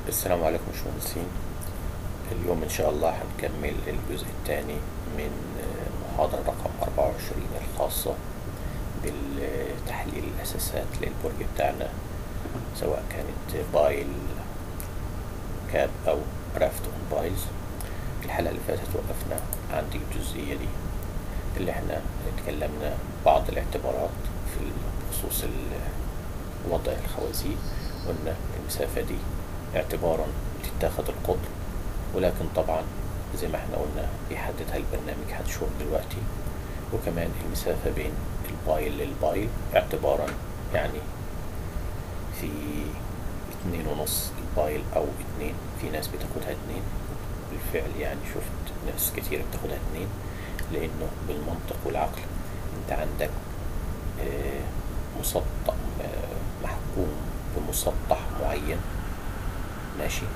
السلام عليكم باشمهندسين اليوم إن شاء الله هنكمل الجزء الثاني من محاضرة رقم 24 الخاصة بالتحليل الأساسات للبرج بتاعنا سواء كانت بايل كاب أو رافت اون بايلز في الحلقة اللي فاتت وقفنا عند الجزئية دي اللي احنا اتكلمنا بعض الاعتبارات في خصوص وضع الخوازيق قلنا المسافة دي اعتبارا بتتاخد القطر ولكن طبعا زي ما احنا قلنا بيحددها البرنامج هنشوف دلوقتي وكمان المسافة بين البايل للبايل اعتبارا يعني في اتنين ونص البايل او اتنين في ناس بتاخدها اتنين بالفعل يعني شفت ناس كتير بتاخدها اتنين لانه بالمنطق والعقل انت عندك اه مسطح اه محكوم بمسطح معين ماشي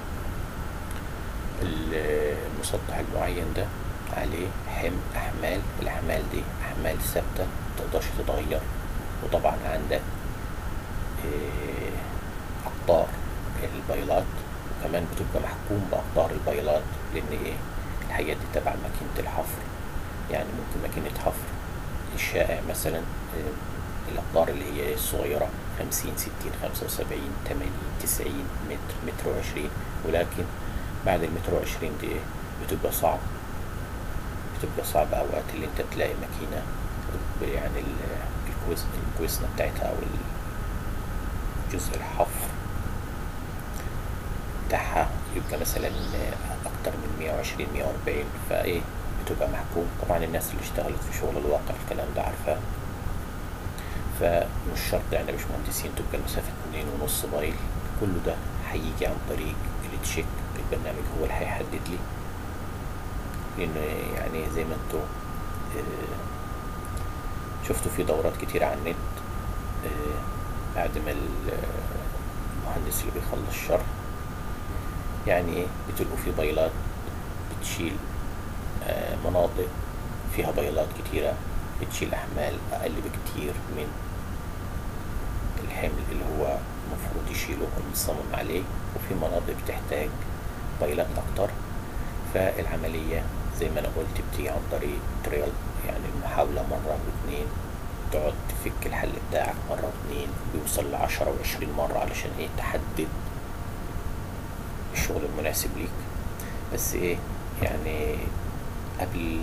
المسطح المعين ده عليه حمل أحمال الأحمال دي أحمال ثابتة متقدرش تتغير وطبعا عندك أقطار البيلات وكمان بتبقى محكوم بأقطار البيلات لأن إيه الحاجات دي تبع ماكينة الحفر يعني ممكن ماكينة حفر الشائع مثلا الأقطار اللي هي الصغيرة خمسين ستين خمسة وسبعين تمانين تسعين متر متر وعشرين ولكن بعد المتر وعشرين دي بتبقى صعب بتبقى صعب أوقات اللي أنت تلاقي ماكينة يعني الكويس الكويسنة بتاعتها أو جزء الحفر بتاعها يبقى مثلا أكتر من مية وعشرين مية وأربعين فإيه بتبقى محكوم طبعا الناس اللي اشتغلت في شغل الواقع الكلام ده عارفاه فمش شرط يعني مش مهندسين تبقى المسافة اتنين ونص بايل كله ده هيجي عن طريق التشيك البرنامج هو اللي هيحدد لي لأن يعني زي ما انتوا شفتوا في دورات كتير على النت بعد ما المهندس اللي بيخلص شرح يعني ايه بتلقوا في بايلات بتشيل مناطق فيها بايلات كتيرة بتشيل أحمال أقل بكتير من الحمل اللي هو المفروض يشيله ومصمم عليه وفي مناطق بتحتاج بايلات أكتر فالعملية زي ما أنا قلت بتيجي عن طريق تريال يعني المحاولة مرة واتنين تقعد تفك الحل بتاعك مرة واتنين بيوصل لعشرة وعشرين مرة علشان ايه تحدد الشغل المناسب ليك بس ايه يعني قبل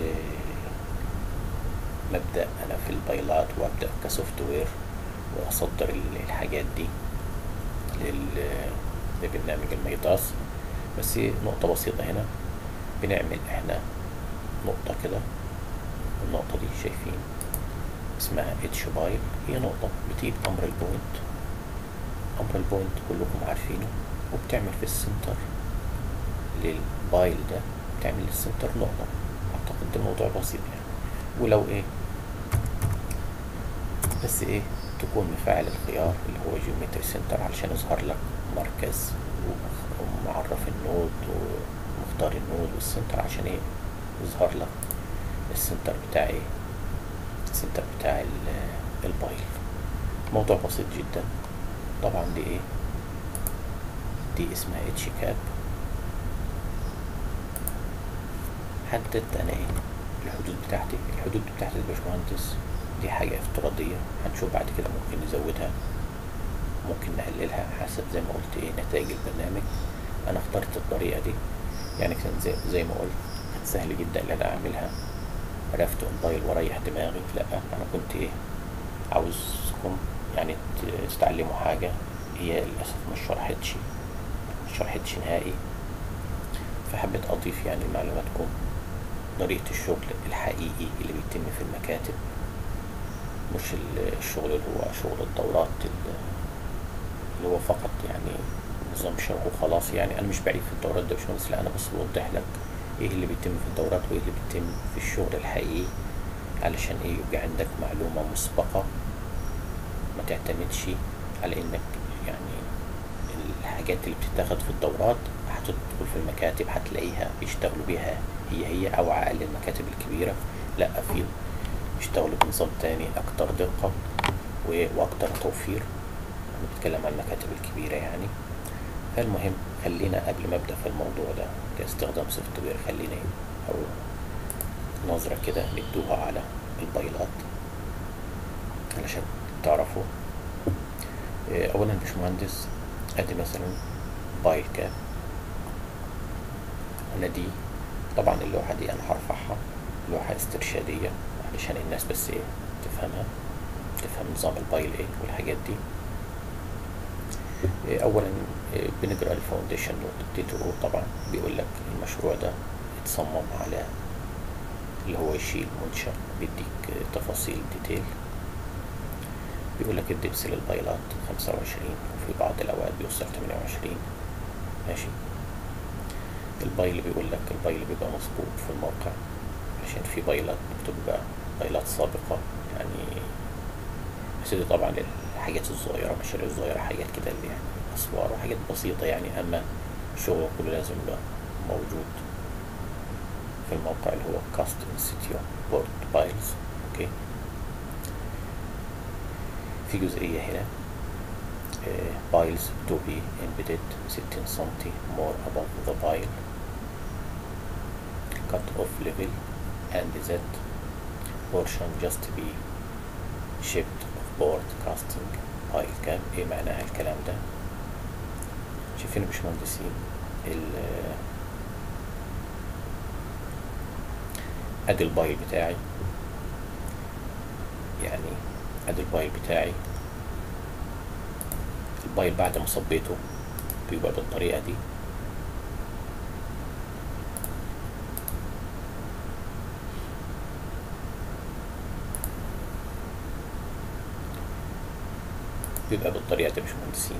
مبدأ أنا في البايلات وأبدأ كسوفت وير وأصدر الحاجات دي لبرنامج الميطاس بس نقطة بسيطة هنا بنعمل احنا نقطة كده النقطة دي شايفين اسمها اتش بايل هي نقطة بتجيب أمر البوينت أمر البوينت كلكم عارفينه وبتعمل في السنتر للبايل ده بتعمل السنتر نقطة أعتقد ده موضوع بسيط يعني ولو ايه بس ايه تكون مفعل الخيار اللي هو جيومتري سنتر علشان يظهر لك مركز ومعرف النود ومختار النود والسنتر عشان ايه يظهر لك السنتر بتاع ايه السنتر بتاع البايل موضوع بسيط جدا طبعا دي ايه دي اسمها اتش كاب حددت انا ايه الحدود بتاعتي الحدود بتاعت الباشمهندس دي حاجة افتراضية هنشوف بعد كده ممكن نزودها ممكن نقللها حسب زي ما قلت ايه نتائج البرنامج انا اخترت الطريقة دي يعني كان زي, زي ما قلت كانت سهل جدا ان انا اعملها عرفت اونلاين واريح دماغي لا انا كنت ايه عاوزكم يعني تتعلموا حاجة هي للأسف مش شرحتش مش شرحتش نهائي فحبيت اضيف يعني لمعلوماتكم طريقة الشغل الحقيقي اللي بيتم في المكاتب مش الشغل اللي هو شغل الدورات اللي هو فقط يعني نظام شرح وخلاص يعني انا مش بعيد في الدورات ده باشمهندس لا انا بس بوضح لك ايه اللي بيتم في الدورات وايه اللي بيتم في الشغل الحقيقي علشان ايه يبقى عندك معلومة مسبقة ما تعتمدش على انك يعني الحاجات اللي بتتاخد في الدورات هتدخل في المكاتب هتلاقيها بيشتغلوا بيها هي هي او على الاقل المكاتب الكبيرة لا في بيشتغلوا بنظام تاني اكتر دقة واكتر توفير بنتكلم عن المكاتب الكبيرة يعني فالمهم خلينا قبل ما ابدا في الموضوع ده كاستخدام سوفت وير خلينا او نظرة كده ندوها على البايلات علشان تعرفوا إيه، اولا باشمهندس ادي مثلا بايل كاب انا دي طبعا اللوحة دي انا هرفعها لوحة استرشادية علشان الناس بس ايه تفهمها تفهم نظام البايل ايه والحاجات دي إيه، اولا إيه، بنقرا الفاونديشن نوت تي او طبعا بيقول لك المشروع ده اتصمم على اللي هو يشيل منشأ بيديك آه، تفاصيل ديتيل بيقول لك الدبس للبايلات خمسة وعشرين وفي بعض الأوقات بيوصل تمانية وعشرين ماشي البايل بيقول لك البايل بيبقى مظبوط في الموقع عشان في بايلات بتبقى بايلات سابقة يعني بس دي طبعا الحاجات الصغيرة مشاريع الصغيرة حاجات كده اللي يعني أسوار وحاجات بسيطة يعني أما الشغل كله لازم يبقى موجود في الموقع اللي هو كاست انستيتيوت بورد بايلز اوكي في جزئية هنا بايلز to be embedded 60 سنتي more above the pile cut off level and that portion just be shipped of board casting pile cap ايه معناها الكلام ده شايفين يا باشمهندسين ال- ادي البايل بتاعي يعني ادي البايل بتاعي البايل بعد ما صبيته بيبقى بالطريقة دي بيبقى بالطريقة دي يا باشمهندسين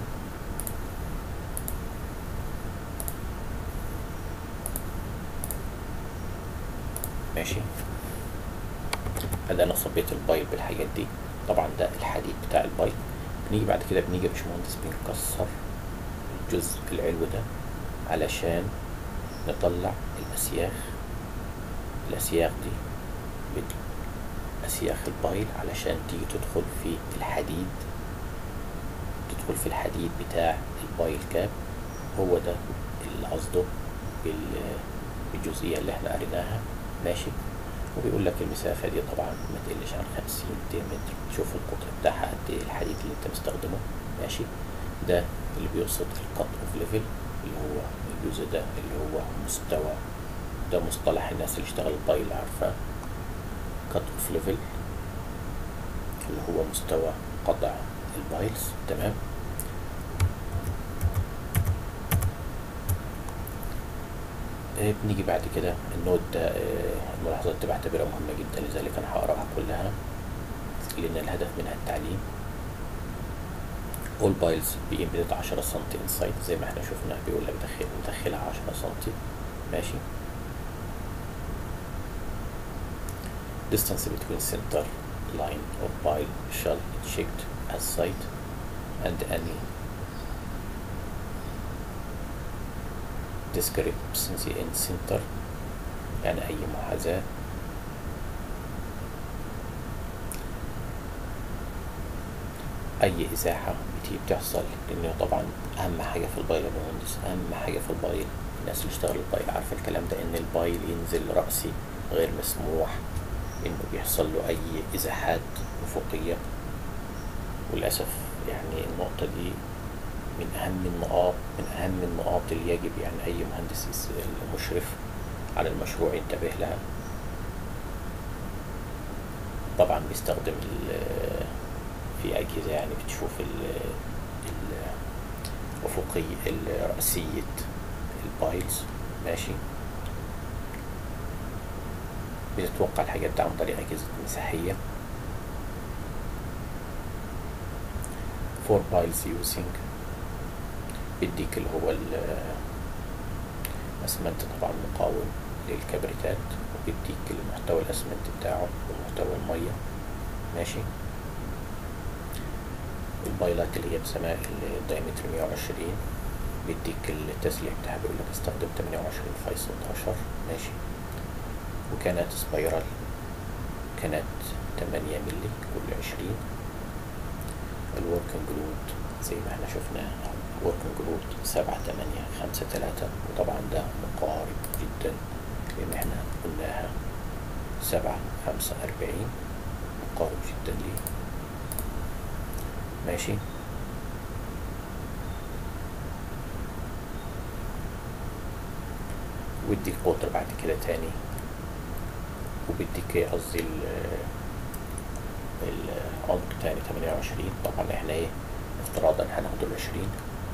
ماشي ادي انا صبيت البايب بالحاجات دي طبعا ده الحديد بتاع البايب بنيجي بعد كده بنيجي يا باشمهندس بنكسر الجزء العلوي ده علشان نطلع الاسياخ الاسياخ دي بت- اسياخ البايل علشان تيجي تدخل في الحديد تدخل في الحديد بتاع البايل كاب هو ده اللي قصده بال- بالجزئية اللي احنا قريناها ماشي وبيقول لك المسافة دي طبعا ما تقلش عن 50 متر شوف القطر بتاعها قد ايه الحديد اللي انت مستخدمه ماشي ده اللي بيقصد الكات اوف ليفل اللي هو الجزء ده اللي هو مستوى ده مصطلح الناس اللي اشتغل بايل عارفاه كات اوف ليفل اللي هو مستوى قطع البايلز تمام آه، بنيجي بعد كده النوت ده آه، الملاحظات دي بعتبرها مهمة جدا لذلك أنا هقراها كلها لأن الهدف منها التعليم all piles be embedded 10 سم inside زي ما احنا شفنا بيقول لك دخل مدخلها 10 سم ماشي distance between center line of pile shall checked as site and any discrepancy in center يعني أي محاذاة أي إزاحة بتيجي بتحصل لأن طبعا أهم حاجة في البايل يا مهندس أهم حاجة في البايل الناس اللي اشتغلوا البايل عارفة الكلام ده إن البايل ينزل رأسي غير مسموح إنه بيحصل له أي إزاحات أفقية وللأسف يعني النقطة دي من أهم النقاط من أهم النقاط اللي يجب يعني أي مهندس يس- مشرف على المشروع ينتبه لها طبعا بيستخدم ال- في أجهزة يعني بتشوف ال ال- أفقي رأسية البايلز ماشي بتتوقع الحاجات دي عن طريق أجهزة مساحية فور بايلز يوزنج بيديك اللي هو الأسمنت طبعا مقاوم للكبريتات وبيديك المحتوى الأسمنت بتاعه ومحتوى المية ماشي البايلات اللي هي بسماء الدايمتر 120 بيديك التسليح بتاعها بيقول لك استخدم 28 فاي 16 ماشي وكانت سبايرال كانت 8 ملي كل 20 الوركنج لود زي ما احنا شفنا working load سبعة تمانية خمسة تلاتة وطبعا ده مقارب جدا لأن احنا قلناها سبعة خمسة أربعين مقارب جدا ليه ماشي ويديك قطر بعد كده تاني وبيديك ايه قصدي ال- العمق تاني تمانية وعشرين طبعا احنا ايه افتراضا هناخد العشرين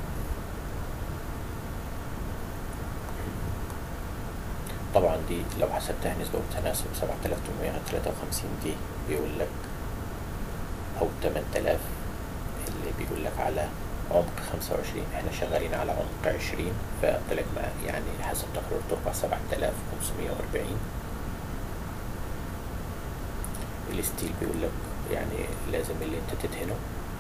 طبعا دي لو حسبتها نسبة وتناسب سبعة آلاف تمنمية تلاتة وخمسين دي بيقول لك أو تمن تلاف اللي بيقول لك على عمق خمسة وعشرين احنا شغالين على عمق عشرين فطلع مع- يعني حسب تقرير التربة سبعة آلاف خمسمية وأربعين الستيل بيقول لك يعني لازم اللي انت تدهنه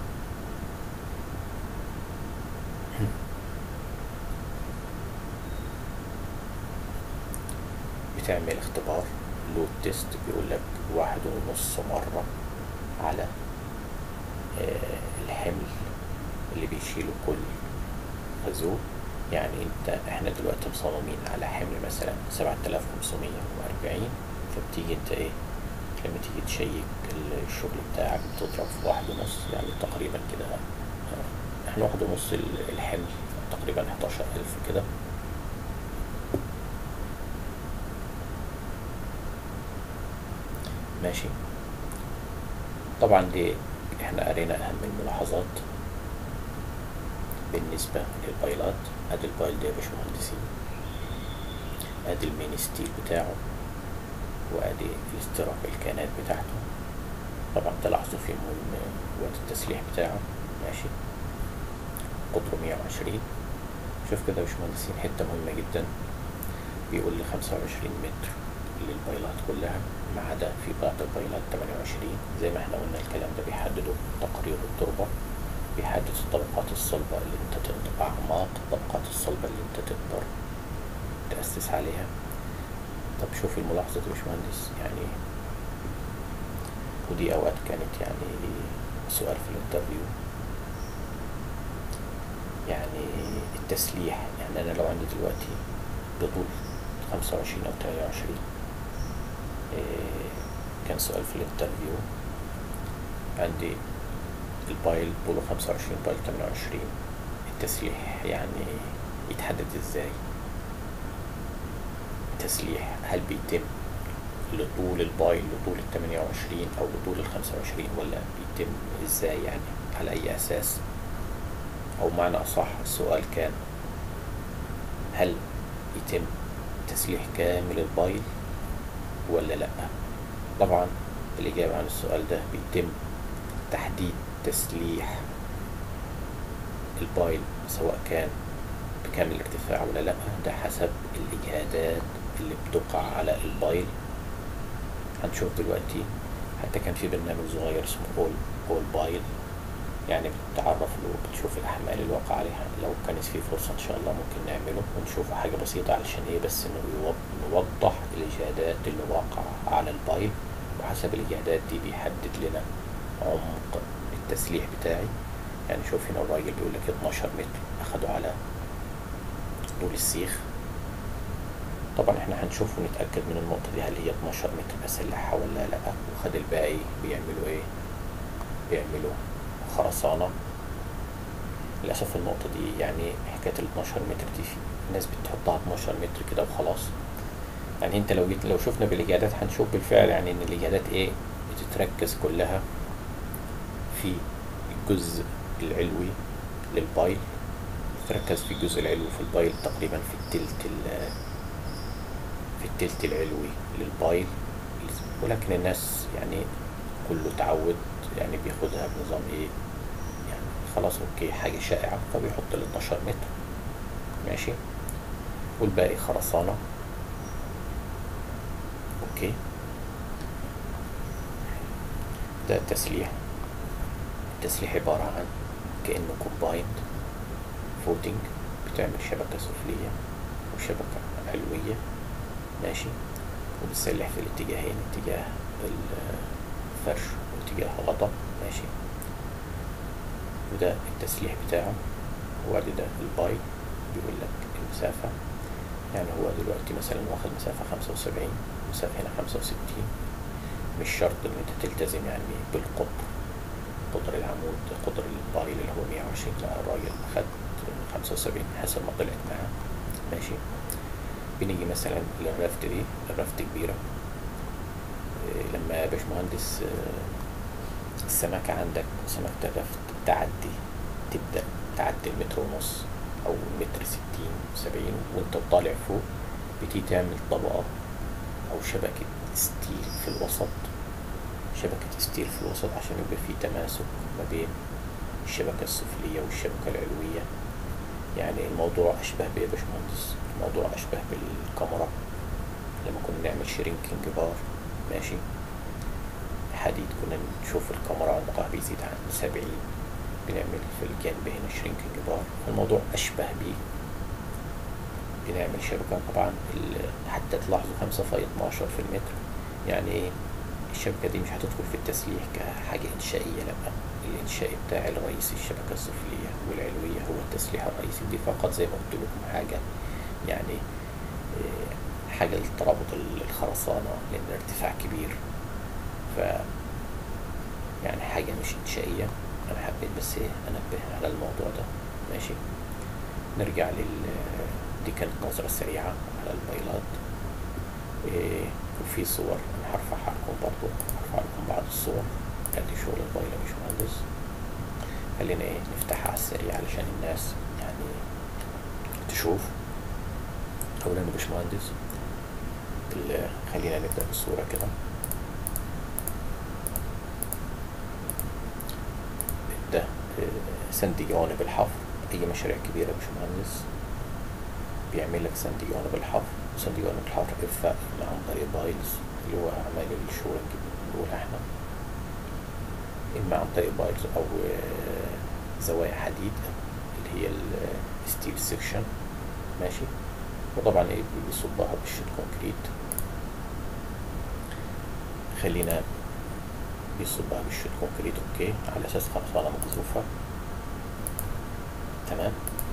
بتعمل اختبار لود تيست بيقول لك واحد ونص مرة على آه، الحمل اللي بيشيله كل خازوق يعني انت احنا دلوقتي مصممين على حمل مثلا سبعة آلاف خمسمية وأربعين فبتيجي انت ايه لما تيجي تشيك الشغل بتاعك بتضرب في واحد ونص يعني تقريبا كده آه، احنا واحد ونص ال- الحمل تقريبا حداشر ألف كده ماشي طبعا دي احنا قرينا اهم الملاحظات بالنسبة للبايلات ادي البايل ده يا باشمهندسين ادي المين ستيل بتاعه وادي الاستراك الكانات بتاعته طبعا تلاحظوا في مهم وقت التسليح بتاعه ماشي قطره 120 شوف كده يا باشمهندسين حتة مهمة جدا بيقول لي 25 متر للبايلات كلها ما عدا في بعض البايلات 28 زي ما احنا قلنا الكلام ده بيحدده تقرير التربة بيحدد الطبقات الصلبة اللي انت تقدر أعماق الطبقات الصلبة اللي انت تقدر تأسس عليها طب شوف الملاحظة دي يا باشمهندس يعني ودي أوقات كانت يعني سؤال في الانترفيو يعني التسليح يعني أنا لو عندي دلوقتي بطول خمسة وعشرين أو تمانية وعشرين كان سؤال في الانترفيو عندي البايل بولو خمسة وعشرين بايل تمانية وعشرين التسليح يعني يتحدد ازاي التسليح هل بيتم لطول البايل لطول التمانية وعشرين أو لطول الخمسة وعشرين ولا بيتم ازاي يعني على أي أساس أو معنى أصح السؤال كان هل يتم تسليح كامل البايل ولا لأ طبعا الإجابة عن السؤال ده بيتم تحديد تسليح البايل سواء كان بكامل الارتفاع ولا لأ ده حسب الإجهادات اللي بتقع على البايل هنشوف دلوقتي حتى كان في برنامج صغير اسمه اول اول بايل يعني بتتعرف له بتشوف الأحمال اللي واقع عليها لو كانت في فرصة إن شاء الله ممكن نعمله ونشوف حاجة بسيطة علشان إيه بس إنه يوض- نوضح الإجهادات اللي واقعة على البايل وحسب الإجهادات دي بيحدد لنا عمق التسليح بتاعي يعني شوف هنا الراجل بيقول لك 12 متر أخده على طول السيخ طبعا احنا هنشوف ونتأكد من النقطة دي هل هي 12 متر بسلحها ولا لا وخد الباقي بيعملوا ايه بيعملوا خرسانة للأسف النقطة دي يعني حكاية ال 12 متر دي في ناس بتحطها 12 متر كده وخلاص يعني انت لو جيت لو شفنا بالإجهادات هنشوف بالفعل يعني ان الإجهادات ايه بتتركز كلها في الجزء العلوي للبايل بتتركز في الجزء العلوي في البايل تقريبا في التلت ال- في التلت العلوي للبايل ولكن الناس يعني كله تعود يعني بياخدها بنظام ايه يعني خلاص اوكي حاجة شائعة فبيحط ال 12 متر ماشي والباقي خرسانة اوكي ده التسليح التسليح عبارة عن كأنه كومبايند فوتنج بتعمل شبكة سفلية وشبكة علوية ماشي وبتسلح في الاتجاهين اتجاه الفرش واتجاه غطا ماشي وده التسليح بتاعه وادي ده الباي بيقول لك المسافة يعني هو دلوقتي مثلا واخد مسافة خمسة وسبعين مسافة هنا خمسة وستين مش شرط ان انت تلتزم يعني بالقطر قطر العمود قطر الباي اللي هو مية وعشرين لا الراجل خد خمسة وسبعين حسب ما طلعت معاه ماشي بنيجي مثلا للرفت دي الرفت كبيرة إيه، لما باشمهندس آه، السمكة عندك سمكة الرفت تعدي تبدأ تعدي المتر ونص أو متر ستين سبعين وانت طالع فوق بتيجي تعمل طبقة أو شبكة ستيل في الوسط شبكة ستيل في الوسط عشان يبقى في تماسك ما بين الشبكة السفلية والشبكة العلوية يعني الموضوع أشبه بإيه يا باشمهندس؟ الموضوع أشبه بالكاميرا لما كنا نعمل شرينكينج بار ماشي حديد كنا نشوف الكاميرا عمقها بيزيد عن سبعين بنعمل في الجنب هنا شرينكينج بار الموضوع أشبه بيه بنعمل شبكة طبعا ال- حتى تلاحظوا خمسة في اتناشر في المتر يعني ايه الشبكة دي مش هتدخل في التسليح كحاجة إنشائية لأ الإنشائي بتاع الرئيسي الشبكة السفلية والعلوية هو التسليح الرئيسي دي فقط زي ما قلت لكم حاجة يعني إيه، حاجة لترابط ال- الخرسانة لأن الارتفاع كبير ف يعني حاجة مش إنشائية أنا حبيت بس إيه أنبه على الموضوع ده ماشي نرجع لل دي كانت نظرة سريعة على البايلات إيه وفي صور أنا هرفعها لكم برضو هرفع لكم بعض الصور ادي شغل البايلة مش مهندس خلينا ايه نفتحها على السريع علشان الناس يعني تشوف اولا يا باشمهندس ال- خلينا نبدأ بالصورة كده ده آه، سند جوانب الحفر أي مشاريع كبيرة يا باشمهندس بيعمل لك سند جوانب الحفر سند جوانب الحفر إرفاق عن طريق بايلز اللي هو أعمال الشورنج بنقولها احنا إما عن طريق بايلز أو آه، زوايا حديد اللي هي الستيل سيكشن ماشي وطبعا ايه بيصبها بالشيت كونكريت خلينا بيصبها بالشيت كونكريت اوكي على اساس خرسانة مقذوفة تمام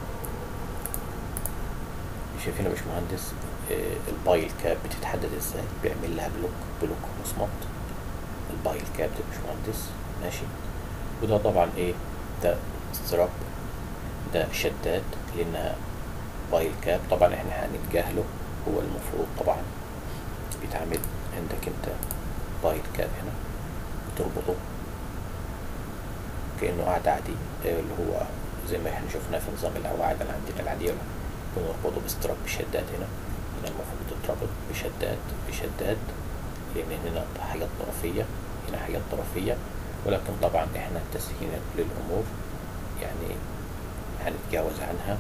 شايفين يا باشمهندس آه، البايل كاب بتتحدد ازاي بيعمل لها بلوك بلوك مصمت البايل كاب يا باشمهندس ماشي وده طبعا ايه ده ستراب ده شداد لانها بايل كاب طبعا احنا هنتجاهله هو المفروض طبعا بيتعمل عندك انت بايل كاب هنا تربطه كأنه قاعد عادي آه، اللي هو زي ما احنا شفنا في نظام القواعد اللي عندنا العادية بنربطه بستراب بشداد هنا هنا المفروض تتربط بشداد بشداد لأن هنا حاجات طرفية هنا حاجات طرفية ولكن طبعا احنا تسهيلا للأمور يعني هنتجاوز عنها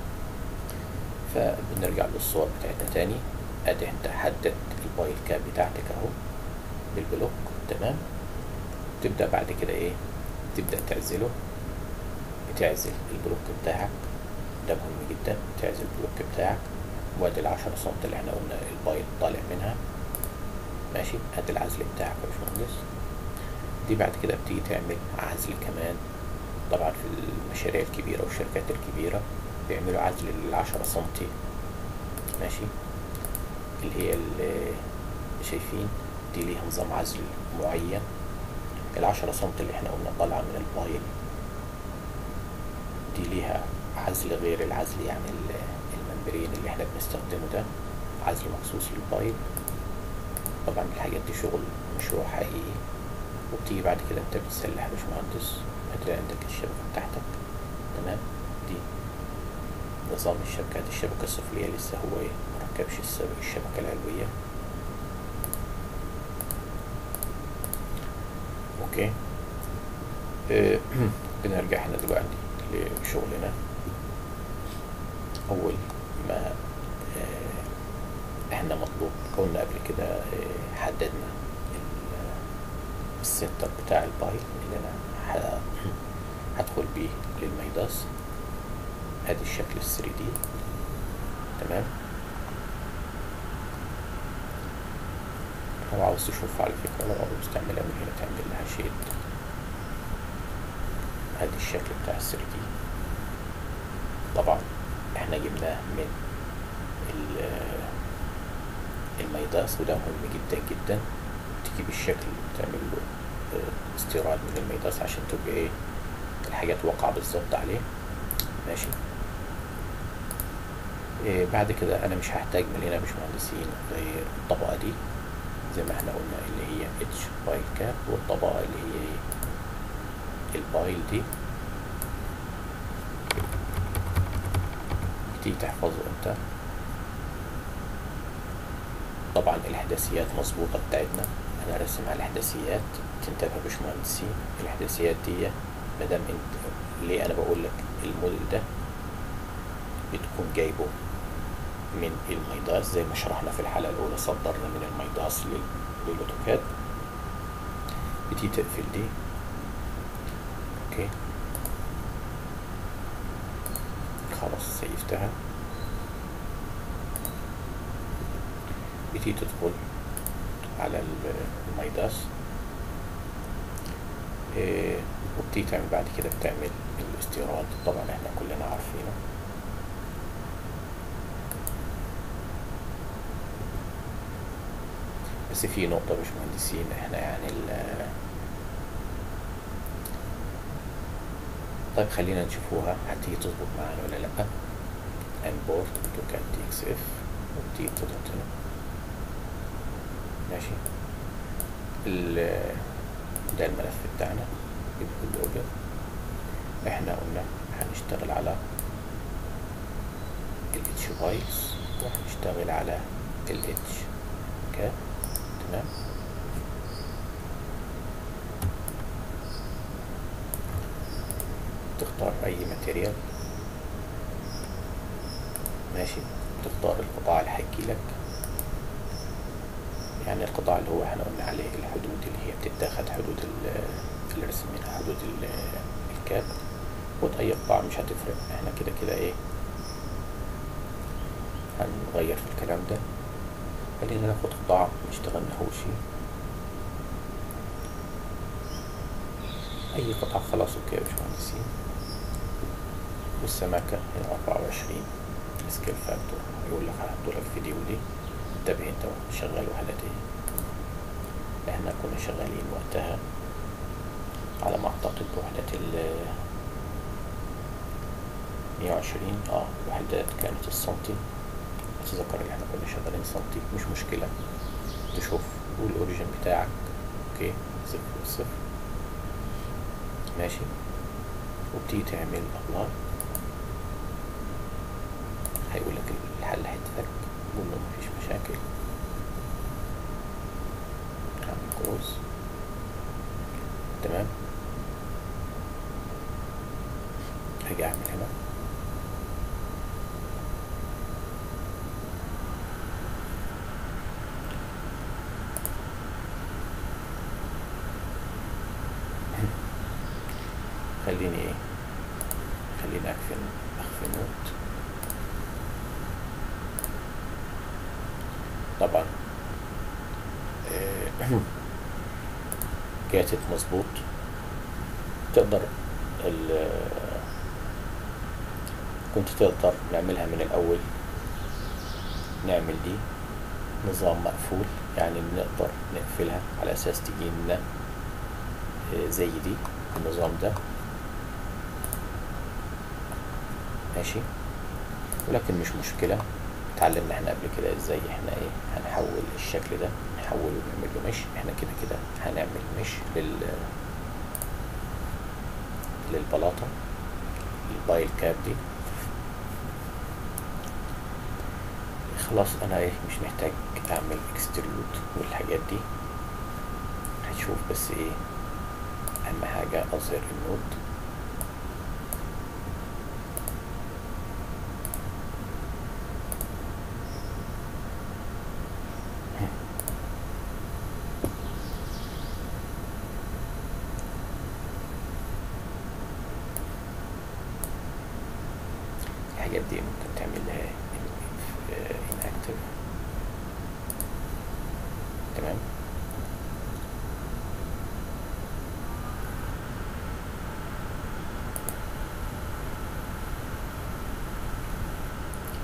فبنرجع للصور بتاعتنا تاني ادي انت حددت البايل كاب بتاعتك اهو بالبلوك تمام تبدأ بعد كده ايه تبدأ تعزله بتعزل البلوك بتاعك ده مهم جدا تعزل البلوك بتاعك وادي العشرة سنت اللي احنا قلنا البايل طالع منها ماشي ادي العزل بتاعك يا باشمهندس دي بعد كده بتيجي تعمل عزل كمان طبعا في المشاريع الكبيرة والشركات الكبيرة بيعملوا عزل للعشرة سنتي ماشي اللي هي اللي شايفين دي ليها نظام عزل معين العشرة سنت اللي احنا قلنا طالعة من البايل دي ليها عزل غير العزل يعني ال- الممبرين اللي احنا بنستخدمه ده عزل مخصوص للبايل طبعا الحاجات دي شغل مشروع حقيقي وبتيجي بعد كده انت بتسلح يا باشمهندس هتلاقي عندك الشبكة بتاعتك تمام دي نظام الشبكات الشبكة السفلية لسه هو ايه مركبش الس- الشبكة العلوية اوكي آه، بنرجع هنا دلوقتي لشغلنا اول ما آه، احنا مطلوب قلنا قبل كده آه، حددنا ال- السيت اب بتاع البايل اللي انا ه- هدخل بيه للميداس ادي الشكل ال 3 دي تمام لو عاوز تشوف على فكرة لو عاوز تعملها من هنا تعمل لها شيد ادي الشكل بتاع ال 3 دي طبعا احنا جبناه من ال- الميداس وده مهم جدا جدا تجيب الشكل تعمل له آه، استيراد من الميداس عشان تبقى ايه الحاجات واقعة بالظبط عليه ماشي إيه بعد كده انا مش هحتاج من هنا يا باشمهندسين غير الطبقة دي زي ما احنا قلنا اللي هي اتش بايل كاب والطبقة اللي هي ايه البايل دي تيجي تحفظه انت طبعا الاحداثيات مظبوطة بتاعتنا انا راسم على الاحداثيات تنتبه يا باشمهندسين الاحداثيات دي مادام انت ليه انا بقول لك الموديل ده بتكون جايبه من الميداس زي ما شرحنا في الحلقة الأولى صدرنا من الميداس لل- للأوتوكاد بتيجي تقفل دي اوكي خلاص سيفتها بتيجي تدخل على ال- الميداس إيه وبتيجي تعمل بعد كده بتعمل الاستيراد طبعا احنا كلنا عارفينه بس في نقطة مش مهندسين احنا يعني ال طيب خلينا نشوفوها هتيجي تظبط معانا ولا لأ import to cat txf وبتيجي تضغط هنا ماشي ال ده الملف بتاعنا يدخل له احنا قلنا هنشتغل على ال h بايتس وهنشتغل على ال h كاب تمام تختار اي ماتيريال ماشي تختار القطاع اللي هيجيلك يعني القطاع اللي هو احنا قلنا عليه الحدود اللي هي بتتاخد حدود ال- اللي رسمينها حدود ال- الكاب خد اي قطاع مش هتفرق احنا كده كده ايه هنغير في الكلام ده خلينا ناخد قطاع نشتغل نحوشي اي قطعة خلاص اوكي يا باشمهندسين والسماكة هنا اربعة وعشرين سكيل فاكتور يقول لك هحطه لك في دي ودي انتبه انت وانت شغال وحدات ايه احنا كنا شغالين وقتها على ما اعتقد بوحدات ال 120 اه وحدات كانت السنتي اتذكر ان احنا كنا شغالين سنتي مش مشكلة تشوف والاوريجن بتاعك اوكي صفر صفر ماشي وبتيجي تعمل ابلاي هيقول لك الحل هيتفك قول له مفيش مشاكل اعمل كروز تمام هاجي اعمل هنا خليني ايه خليني اكفي اخفي نوت طبعا آه، كاتب مظبوط تقدر ال كنت تقدر نعملها من الأول نعمل دي نظام مقفول يعني نقدر نقفلها على أساس تجي لنا آه، زي دي النظام ده ماشي ولكن مش مشكلة اتعلمنا احنا قبل كده ازاي احنا ايه هنحول الشكل ده نحوله ونعمل له مش احنا كده كده هنعمل مش لل للبلاطة البايل كاب دي خلاص انا ايه مش محتاج اعمل اكستريود والحاجات دي هتشوف بس ايه اهم حاجة اظهر النود الحاجات دي ممكن تعمل لها inactive تمام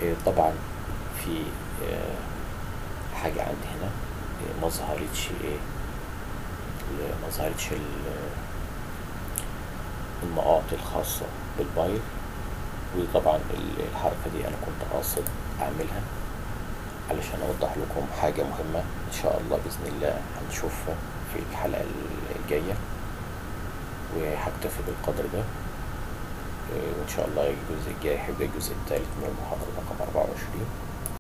آه، طبعا في آه، حاجة عندي هنا آه، ما ظهرتش ايه ال- ما ظهرتش ال- النقاط الخاصة بالبايل ودي طبعا ال- الحركة دي أنا كنت قاصد أعملها علشان أوضح لكم حاجة مهمة إن شاء الله بإذن الله هنشوفها في الحلقة ال- الجاية وهكتفي بالقدر ده آه، وإن شاء الله الجزء الجاي هيبقى الجزء الثالث من المحاضرة رقم أربعة وعشرين